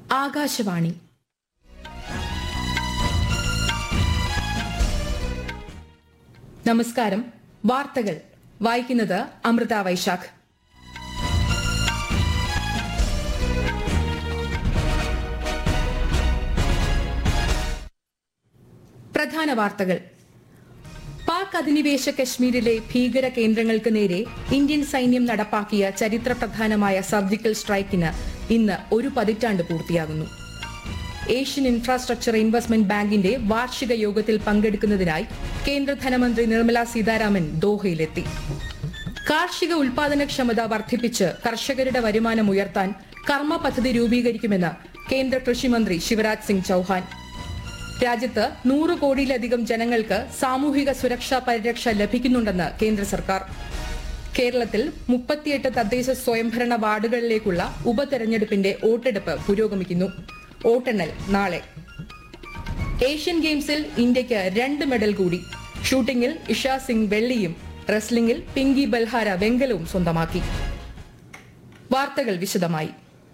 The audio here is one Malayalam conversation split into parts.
ആകാശവാണി നമസ്കാരം വാർത്തകൾ വായിക്കുന്നത് അമൃത വൈശാഖ് പ്രധാന വാർത്തകൾ പാക് അധിനിവേശ കശ്മീരിലെ ഭീകര കേന്ദ്രങ്ങൾക്ക് നേരെ ഇന്ത്യൻ സൈന്യം നടപ്പാക്കിയ ചരിത്രപ്രധാനമായ സർജിക്കൽ സ്ട്രൈക്കിന് ഇന്ന് ഒരു പതിറ്റാണ്ട് പൂർത്തിയാകുന്നു ഏഷ്യൻ ഇൻഫ്രാസ്ട്രക്ചർ ഇൻവെസ്റ്റ്മെന്റ് ബാങ്കിന്റെ വാർഷിക യോഗത്തിൽ പങ്കെടുക്കുന്നതിനായി കേന്ദ്ര ധനമന്ത്രി നിർമ്മല സീതാരാമൻ ദോഹയിലെത്തി കാർഷിക ഉൽപാദനക്ഷമത വർദ്ധിപ്പിച്ച് കർഷകരുടെ വരുമാനം ഉയർത്താൻ കർമ്മ പദ്ധതി രൂപീകരിക്കുമെന്ന് കേന്ദ്ര കൃഷിമന്ത്രി ശിവരാജ് സിംഗ് ചൌഹാൻ രാജ്യത്ത് നൂറ് കോടിയിലധികം ജനങ്ങൾക്ക് സാമൂഹിക സുരക്ഷാ പരിരക്ഷ ലഭിക്കുന്നുണ്ടെന്ന് കേന്ദ്ര സർക്കാർ കേരളത്തിൽ മുപ്പത്തിയെട്ട് തദ്ദേശ സ്വയംഭരണ വാർഡുകളിലേക്കുള്ള ഉപതെരഞ്ഞെടുപ്പിന്റെ വോട്ടെടുപ്പ് പുരോഗമിക്കുന്നു വോട്ടെണ്ണൽ നാളെ ഏഷ്യൻ ഗെയിംസിൽ ഇന്ത്യയ്ക്ക് രണ്ട് മെഡൽ കൂടി ഷൂട്ടിംഗിൽ ഇഷ സിംഗ് വെള്ളിയും റെസ്ലിംഗിൽ പിങ്കി ബൽഹാര വെങ്കലവും സ്വന്തമാക്കി വാർത്തകൾ വിശദമായി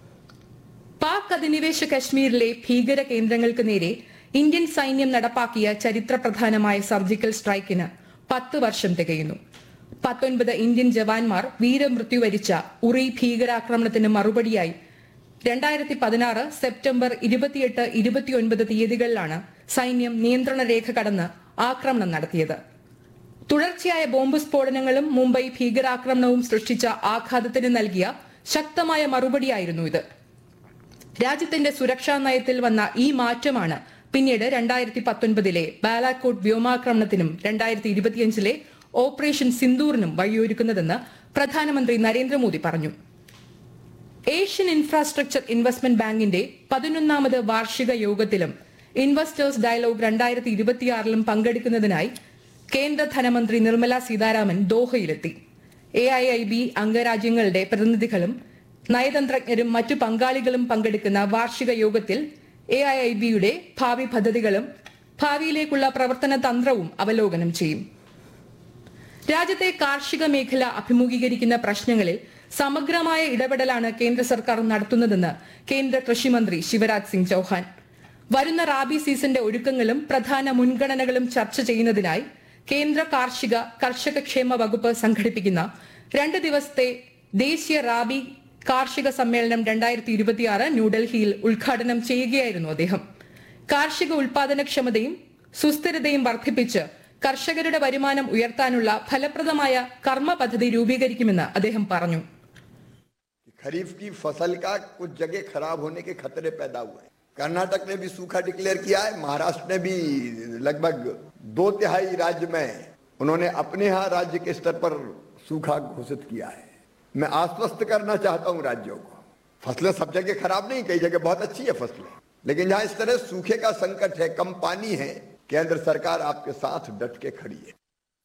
പാക് അധിനിവേശ കശ്മീരിലെ ഭീകര കേന്ദ്രങ്ങൾക്ക് നേരെ ഇന്ത്യൻ സൈന്യം നടപ്പാക്കിയ ചരിത്രപ്രധാനമായ സർജിക്കൽ സ്ട്രൈക്കിന് പത്ത് വർഷം തികയുന്നു പത്തൊൻപത് ഇന്ത്യൻ ജവാന്മാർ വീരമൃത്യു വരിച്ച ഉറി ഭീകരാക്രമണത്തിന് മറുപടിയായി രണ്ടായിരത്തി പതിനാറ് സെപ്റ്റംബർ ഇരുപത്തിയെട്ട് ഇരുപത്തിയൊൻപത് തീയതികളിലാണ് സൈന്യം നിയന്ത്രണ രേഖ കടന്ന് ആക്രമണം നടത്തിയത് തുടർച്ചയായ ബോംബ് സ്ഫോടനങ്ങളും മുംബൈ ഭീകരാക്രമണവും സൃഷ്ടിച്ച ആഘാതത്തിന് നൽകിയ ശക്തമായ മറുപടിയായിരുന്നു ഇത് രാജ്യത്തിന്റെ സുരക്ഷാ നയത്തിൽ വന്ന ഈ മാറ്റമാണ് പിന്നീട് രണ്ടായിരത്തി പത്തൊൻപതിലെ ബാലാക്കോട്ട് വ്യോമാക്രമണത്തിനും രണ്ടായിരത്തി ഇരുപത്തിയഞ്ചിലെ ഓപ്പറേഷൻ സിന്ദൂറിനും വഴിയൊരുക്കുന്നതെന്ന് പ്രധാനമന്ത്രി നരേന്ദ്രമോദി പറഞ്ഞു ഏഷ്യൻ ഇൻഫ്രാസ്ട്രക്ചർ ഇൻവെസ്റ്റ്മെന്റ് ബാങ്കിന്റെ പതിനൊന്നാമത് വാർഷിക യോഗത്തിലും ഇൻവെസ്റ്റേഴ്സ് ഡയലോഗ് രണ്ടായിരത്തി ഇരുപത്തിയാറിലും പങ്കെടുക്കുന്നതിനായി കേന്ദ്ര ധനമന്ത്രി നിർമ്മല സീതാരാമൻ ദോഹയിലെത്തി എ ഐ ഐ ബി അംഗരാജ്യങ്ങളുടെ പ്രതിനിധികളും നയതന്ത്രജ്ഞരും മറ്റു പങ്കാളികളും പങ്കെടുക്കുന്ന വാർഷിക യോഗത്തിൽ എ ഐ ഐ ബിയുടെ ഭാവി പദ്ധതികളും ഭാവിയിലേക്കുള്ള പ്രവർത്തന തന്ത്രവും അവലോകനം ചെയ്യും രാജ്യത്തെ കാർഷിക മേഖല അഭിമുഖീകരിക്കുന്ന പ്രശ്നങ്ങളിൽ സമഗ്രമായ ഇടപെടലാണ് കേന്ദ്ര സർക്കാർ നടത്തുന്നതെന്ന് കേന്ദ്ര കൃഷിമന്ത്രി ശിവരാജ് സിംഗ് ചൌഹാൻ വരുന്ന റാബി സീസന്റെ ഒരുക്കങ്ങളും പ്രധാന മുൻഗണനകളും ചർച്ച ചെയ്യുന്നതിനായി കേന്ദ്ര കാർഷിക കർഷക ക്ഷേമ വകുപ്പ് സംഘടിപ്പിക്കുന്ന രണ്ട് ദിവസത്തെ ദേശീയ റാബി കാർഷിക സമ്മേളനം രണ്ടായിരത്തി ഇരുപത്തിയാറ് ന്യൂഡൽഹിയിൽ ഉദ്ഘാടനം ചെയ്യുകയായിരുന്നു അദ്ദേഹം കാർഷിക ഉൽപാദനക്ഷമതയും സുസ്ഥിരതയും വർദ്ധിപ്പിച്ച് കർഷകരുടെ വരുമാനം ഉയർത്താനുള്ള ഫലപ്രദമായ കർമ്മ പദ്ധതി രൂപീകരിക്കുമെന്ന് അദ്ദേഹം പറഞ്ഞു खरीफ की फसल का कुछ जगह खराब होने के खतरे पैदा हुए हैं कर्नाटक ने भी सूखा डिक्लेयर किया है महाराष्ट्र ने भी लगभग दो तिहाई राज्य में उन्होंने अपने यहाँ राज्य के स्तर पर सूखा घोषित किया है मैं आश्वस्त करना चाहता हूँ राज्यों को फसलें सब जगह खराब नहीं कई जगह बहुत अच्छी है फसलें लेकिन जहां इस तरह सूखे का संकट है कम पानी है केंद्र सरकार आपके साथ डट के खड़ी है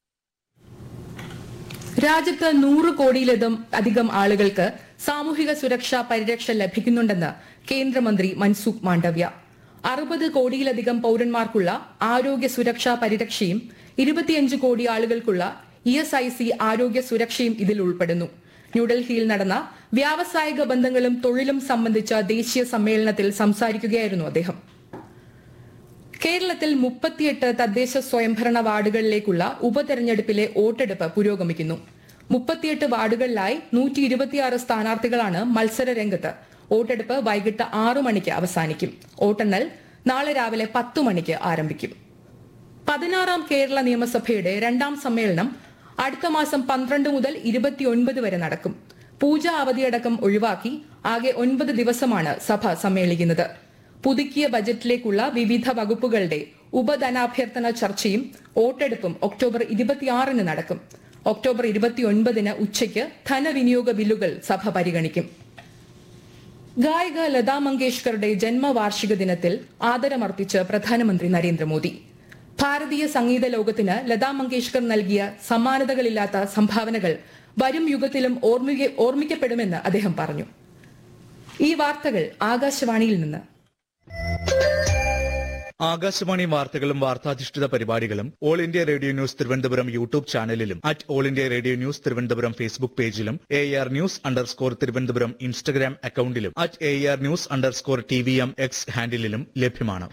രാജ്യത്ത് നൂറ് കോടിയിലധികം അധികം ആളുകൾക്ക് സാമൂഹിക സുരക്ഷാ പരിരക്ഷ ലഭിക്കുന്നുണ്ടെന്ന് കേന്ദ്രമന്ത്രി മൻസുഖ് മാണ്ഡവ്യ അറുപത് കോടിയിലധികം പൌരന്മാർക്കുള്ള ആരോഗ്യ സുരക്ഷാ പരിരക്ഷയും ഇരുപത്തിയഞ്ച് കോടി ആളുകൾക്കുള്ള ഇ എസ് ഐ സി ആരോഗ്യ സുരക്ഷയും ഇതിൽ ഉൾപ്പെടുന്നു ന്യൂഡൽഹിയിൽ നടന്ന വ്യാവസായിക ബന്ധങ്ങളും തൊഴിലും സംബന്ധിച്ച ദേശീയ സമ്മേളനത്തിൽ സംസാരിക്കുകയായിരുന്നു അദ്ദേഹം കേരളത്തിൽ മുപ്പത്തിയെട്ട് തദ്ദേശ സ്വയംഭരണ വാർഡുകളിലേക്കുള്ള ഉപതെരഞ്ഞെടുപ്പിലെ വോട്ടെടുപ്പ് പുരോഗമിക്കുന്നു മുപ്പത്തിയെട്ട് വാർഡുകളിലായി നൂറ്റി ഇരുപത്തിയാറ് സ്ഥാനാർത്ഥികളാണ് മത്സര രംഗത്ത് വോട്ടെടുപ്പ് വൈകിട്ട് ആറു മണിക്ക് അവസാനിക്കും വോട്ടെണ്ണൽ നാളെ രാവിലെ പത്തു മണിക്ക് ആരംഭിക്കും പതിനാറാം കേരള നിയമസഭയുടെ രണ്ടാം സമ്മേളനം അടുത്ത മാസം പന്ത്രണ്ട് മുതൽ ഇരുപത്തിയൊൻപത് വരെ നടക്കും പൂജാ അവധിയടക്കം ഒഴിവാക്കി ആകെ ഒൻപത് ദിവസമാണ് സഭ സമ്മേളിക്കുന്നത് പുതുക്കിയ ബജറ്റിലേക്കുള്ള വിവിധ വകുപ്പുകളുടെ ഉപധനാഭ്യർത്ഥന ചർച്ചയും വോട്ടെടുപ്പും ഒക്ടോബർ ഇരുപത്തിയാറിന് നടക്കും ഒക്ടോബർ ഇരുപത്തിയൊൻപതിന് ഉച്ചയ്ക്ക് ധനവിനിയോഗ ബില്ലുകൾ സഭ പരിഗണിക്കും ഗായിക ലതാ മങ്കേഷ്കറുടെ ജന്മവാർഷിക ദിനത്തിൽ ആദരമർപ്പിച്ച് പ്രധാനമന്ത്രി നരേന്ദ്രമോദി ഭാരതീയ സംഗീത ലോകത്തിന് ലതാ മങ്കേഷ്കർ നൽകിയ സമാനതകളില്ലാത്ത സംഭാവനകൾ വരും യുഗത്തിലും ഓർമ്മിക്ക- ഓർമ്മിക്കപ്പെടുമെന്ന് അദ്ദേഹം പറഞ്ഞു ഈ വാർത്തകൾ ആകാശവാണിയിൽ നിന്ന് ആകാശവാണി വാർത്തകളും വാർത്താധിഷ്ഠിത പരിപാടികളും all India radio news Thiruvananthapuram YouTube ചാനലിലും at all India radio news Thiruvananthapuram Facebook പേജിലും A R news underscore Thiruvananthapuram Instagram അക്കൌണ്ടിലും at A R news underscore T V M X ഹാൻഡിലും ലഭ്യമാണ്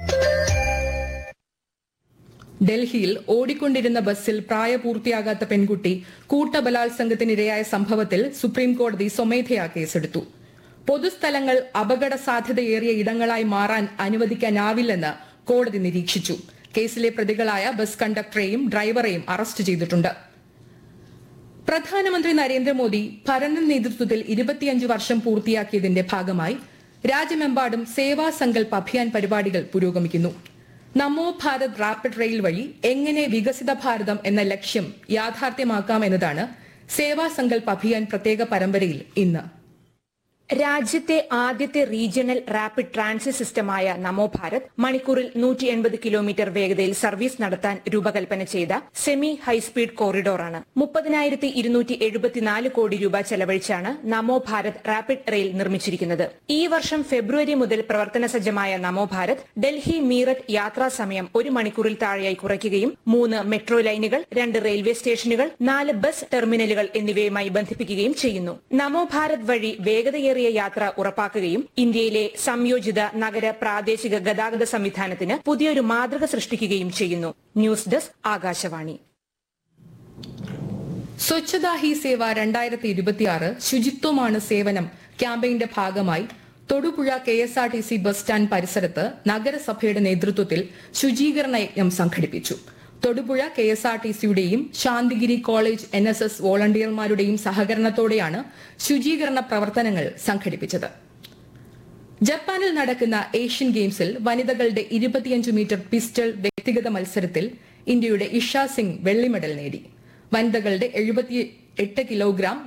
ഡൽഹിയിൽ ഓടിക്കൊണ്ടിരുന്ന ബസ്സിൽ പ്രായപൂർത്തിയാകാത്ത പെൺകുട്ടി കൂട്ടബലാത്സംഗത്തിനിരയായ സംഭവത്തിൽ സുപ്രീംകോടതി സ്വമേധയാ കേസെടുത്തു പൊതുസ്ഥലങ്ങൾ അപകട സാധ്യതയേറിയ ഇടങ്ങളായി മാറാൻ അനുവദിക്കാനാവില്ലെന്ന് കോടതി നിരീക്ഷിച്ചു കേസിലെ പ്രതികളായ ബസ് കണ്ടക്ടറെയും ഡ്രൈവറെയും അറസ്റ്റ് ചെയ്തിട്ടുണ്ട് പ്രധാനമന്ത്രി നരേന്ദ്രമോദി ഭരണ നേതൃത്വത്തിൽ ഇരുപത്തിയഞ്ച് വർഷം പൂർത്തിയാക്കിയതിന്റെ ഭാഗമായി രാജ്യമെമ്പാടും സേവാ സങ്കൽപ് അഭിയാൻ പരിപാടികൾ പുരോഗമിക്കുന്നു നമോ ഭാരത് റാപ്പിഡ് റെയിൽ വഴി എങ്ങനെ വികസിത ഭാരതം എന്ന ലക്ഷ്യം യാഥാർത്ഥ്യമാക്കാം എന്നതാണ് സേവാ സങ്കൽപ് അഭിയാൻ പ്രത്യേക പരമ്പരയിൽ ഇന്ന് രാജ്യത്തെ ആദ്യത്തെ റീജിയണൽ റാപ്പിഡ് ട്രാൻസിറ്റ് സിസ്റ്റമായ നമോ ഭാരത് മണിക്കൂറിൽ നൂറ്റി എൺപത് കിലോമീറ്റർ വേഗതയിൽ സർവീസ് നടത്താൻ രൂപകൽപ്പന ചെയ്ത സെമി ഹൈസ്പീഡ് കോറിഡോറാണ് മുപ്പതിനായിരത്തി ഇരുന്നൂറ്റി എഴുപത്തിനാല് കോടി രൂപ ചെലവഴിച്ചാണ് നമോ ഭാരത് റാപ്പിഡ് റെയിൽ നിർമ്മിച്ചിരിക്കുന്നത് ഈ വർഷം ഫെബ്രുവരി മുതൽ പ്രവർത്തന സജ്ജമായ നമോ ഭാരത് ഡൽഹി മീററ്റ് യാത്രാ സമയം ഒരു മണിക്കൂറിൽ താഴെയായി കുറയ്ക്കുകയും മൂന്ന് മെട്രോ ലൈനുകൾ രണ്ട് റെയിൽവേ സ്റ്റേഷനുകൾ നാല് ബസ് ടെർമിനലുകൾ എന്നിവയുമായി ബന്ധിപ്പിക്കുകയും ചെയ്യുന്നു നമോ ഭാരത് വഴി വേഗതയേറിയ യാത്ര ഉറപ്പാക്കുകയും ഇന്ത്യയിലെ സംയോജിത നഗര പ്രാദേശിക ഗതാഗത സംവിധാനത്തിന് പുതിയൊരു മാതൃക സൃഷ്ടിക്കുകയും ചെയ്യുന്നു ന്യൂസ് ഡെസ്ക് ആകാശവാണി സ്വച്ഛതാ ഹി സേവ രണ്ടായിരത്തി ഇരുപത്തിയാറ് ശുചിത്വമാണ് സേവനം ക്യാമ്പയിന്റെ ഭാഗമായി Thodupuzha K S R T C bus stand പരിസരത്ത് നഗരസഭയുടെ നേതൃത്വത്തിൽ ശുചീകരണ യജ്ഞം സംഘടിപ്പിച്ചു Thodupuzha K S R T സിയുടെയും Shantigiri college N S S വോളണ്ടിയർമാരുടെയും സഹകരണത്തോടെയാണ് ശുചീകരണ പ്രവർത്തനങ്ങൾ സംഘടിപ്പിച്ചത് ജപ്പാനിൽ നടക്കുന്ന ഏഷ്യൻ ഗെയിംസിൽ വനിതകളുടെ ഇരുപത്തിയഞ്ച് മീറ്റർ പിസ്റ്റൾ വ്യക്തിഗത മത്സരത്തിൽ ഇന്ത്യയുടെ ഇഷ സിംഗ് വെള്ളി മെഡൽ നേടി വനിതകളുടെ എഴുപത്തി എട്ട് കിലോഗ്രാം